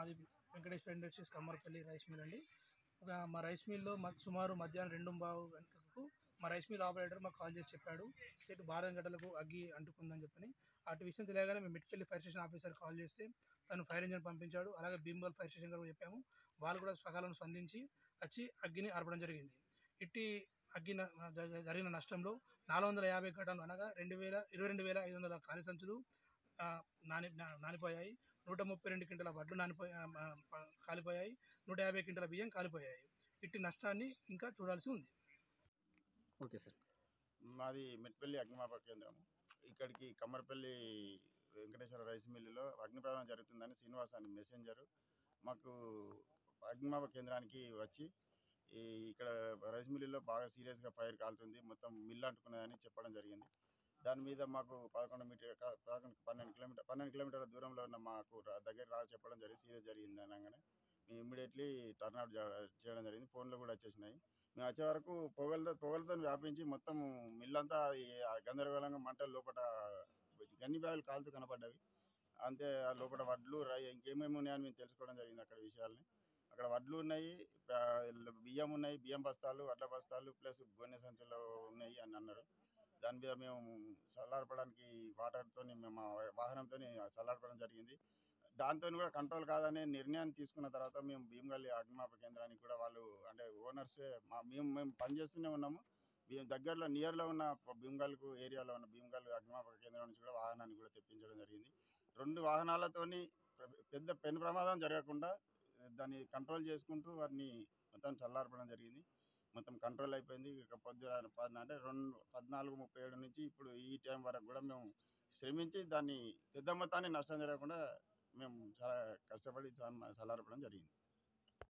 మాది Venkateshwara industries Kammarapalli rice mill అండి ఒక మా రైస్ మిల్లో మాకు సుమారు మధ్యాహ్నం రెండు బావు గంటలకు మా రైస్ మిల్ ఆపరేటర్ మాకు కాల్ చేసి చెప్పాడు చెట్టు భారత గంటలకు అగ్గి అంటుకుందని చెప్పని అటు విషయం తెలియగానే మేము Metpally fire station officer call చేస్తే తను ఫైర్ ఇంజన్ పంపించాడు అలాగే భీమ్గల్ ఫైర్ స్టేషన్ గారు చెప్పాము వాళ్ళు కూడా సకాలం స్పందించి వచ్చి అగ్గిని ఆర్పడం జరిగింది ఇట్టి అగ్గి న- జ- జ- జరిగిన నష్టంలో నాలుగు వందల యాభై ఘటనలు అనగా రెండు వేల ఇరవై రెండు వేల ఐదు వందల ఖాళీ సంచులు ఆ, నాని నా- నానిపోయాయి నూట ముప్పై రెండు క్వింటల వడ్లు నానిపోయి ఆ, ఆ, ప- కాలిపోయాయి నూట యాభై క్వింటల బియ్యం కాలిపోయాయి ఇట్టి నష్టాన్ని ఇంకా చూడాల్సి ఉంది ఓకే సార్ మాది మెట్పల్లి అగ్నిమాపక కేంద్రం ఇక్కడికి కమ్మరపల్లి వెంకటేశ్వర రైస్ మిల్లులో అగ్ని ప్రమాదం జరుగుతుందని శ్రీనివాస్ అని మెసెంజర్ మాకు అగ్నిమాపక కేంద్రానికి వచ్చి ఈ ఇక్కడ రైస్ మిల్లులో బాగా సీరియస్గా ఫైర్ కాలుతుంది మొత్తం మిల్లు అంటుకున్నదని చెప్పడం జరిగింది దాని మీద మాకు పదకొండు మీటర్ క- పదకొండు పన్నెండు కిలోమీటర్ పన్నెండు కిలోమీటర్ల దూరంలో ఉన్న మాకు రా- దగ్గర రా చెప్పడం జరిగింది సీరియస్ జరిగింది అనగానే మేము ఇమ్మీడియట్లీ టర్న్అవుట్ చేయడం జరిగింది ఫోన్లో కూడా వచ్చేసినాయి మేము వచ్చే వరకు పొగలతో పొగలతో వ్యాపించి మొత్తం మిల్లంతా ఈ గందరగోళంగా మంటలు లోపల గన్ని బ్యాగులు కాలుతూ కనపడ్డవి అంతే ఆ లోపల వడ్లు రై ఇంకేమేమి ఉన్నాయని మేము తెలుసుకోవడం జరిగింది అక్కడ విషయాల్ని అక్కడ వడ్లు ఉన్నాయి ఆ, బియ్యం ఉన్నాయి బియ్యం బస్తాలు వడ్ల బస్తాలు ప్లస్ గొన్నె సంచులు ఉన్నాయి అని అన్నారు దాని మీద మేము చల్లార్పడానికి వాటర్తో మేము మా వాహనంతో చల్లార్పడం జరిగింది దాంతో కూడా కంట్రోల్ కాదనే నిర్ణయాన్ని తీసుకున్న తర్వాత మేము భీమగల్లి అగ్నిమాపక కేంద్రానికి కూడా వాళ్ళు అంటే ఓనర్సే మా మేము మేము పనిచేస్తూనే ఉన్నాము మేము దగ్గరలో నియర్లో ఉన్న భీమగల్కు ఏరియాలో ఉన్న భీమగల్ అగ్నిమాపక కేంద్రం నుంచి కూడా వాహనాన్ని కూడా తెప్పించడం జరిగింది రెండు వాహనాలతోని పె- పెద్ద పెను ప్రమాదం జరగకుండా దాన్ని కంట్రోల్ చేసుకుంటూ వారిని మొత్తం చల్లార్పడం జరిగింది మొత్తం కంట్రోల్ అయిపోయింది ఇక పొద్దున పద్- అంటే రెండు పద్నాలుగు ముప్పై ఏడు నుంచి ఇప్పుడు ఈ టైం వరకు కూడా మేము శ్రమించి దాన్ని పెద్ద మొత్తాన్ని నష్టం జరగకుండా మేము చాలా కష్టపడి చల్లార్పడం జరిగింది